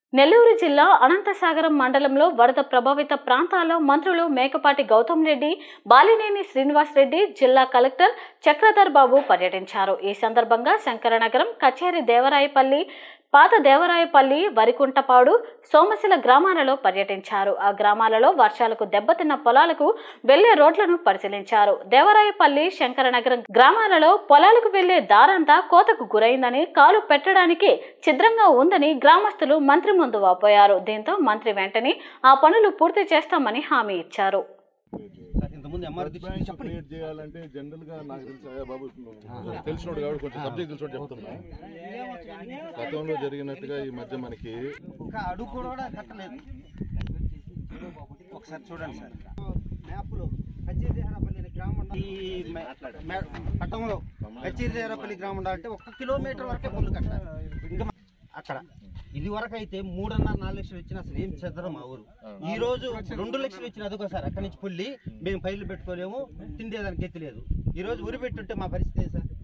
నెల్లూరు జిల్లా అనంతసాగరం మండలంలో వరద ప్రభావిత ప్రాంతాల్లో మంత్రులు మేకపాటి గౌతమ్ రెడ్డి బాలినేని శ్రీనివాస్ రెడ్డి జిల్లా కలెక్టర్ చక్రధర్ బాబు పర్యటించారు ఈ సందర్భంగా శంకరనగరం కచేరి దేవరాయపల్లి పాత దేవరాయపల్లి వరికుంటపాడు సోమశిల గ్రామాలలో పర్యటించారు ఆ గ్రామాలలో వర్షాలకు దెబ్బతిన్న పొలాలకు వెళ్లే రోడ్లను పరిశీలించారు దేవరాయపల్లి శంకరనగరం గ్రామాలలో పొలాలకు వెళ్లే దారంతా కోతకు గురైందని కాలు పెట్టడానికి ఛిద్రంగా ఉందని గ్రామస్తులు మంత్రి ముందు వాపోయారు దీంతో మంత్రి వెంటనే ఆ పనులు పూర్తి చేస్తామని హామీ ఇచ్చారు సార్ ఇంతకుముందు ఎంఆర్పీ చెప్పండి క్రియేట్ చేయాలంటే జనరల్ గా నాకు తెలిసి అయ్యా బాబు తెలిసినోడు కాబట్టి కొంచెం సబ్జెక్ట్ తెలిసినోడు చెప్తున్నా గతంలో జరిగినట్టుగా ఈ మధ్య మనకి ఒక అడుగు కూడా కట్టలేదు ఒకసారి చూడండి సార్ మ్యాప్లో కచ్చిదేహరపల్లి గ్రామం ఈ మే- మే- పట్టణంలో కచ్చిదేహరపల్లి గ్రామం అంటే ఒక్క కిలోమీటర్ వరకే పొల్లు కట్టారు ఇంకా మ- అక్కడ ఇది వరకు అయితే మూడున్నర నాలుగు లక్షలు వచ్చిన అసలు ఏం చెద్దరం మా ఊరు ఈ రోజు రెండు లక్షలు వచ్చిన అదొక సార్ అక్కడి నుంచి పుల్లి మేము పైర్లు పెట్టుకోలేము తిండేదానికి ఎత్తి లేదు ఈ రోజు ఉరి పెట్టుంటే మా పరిస్థితి ఏంటి సార్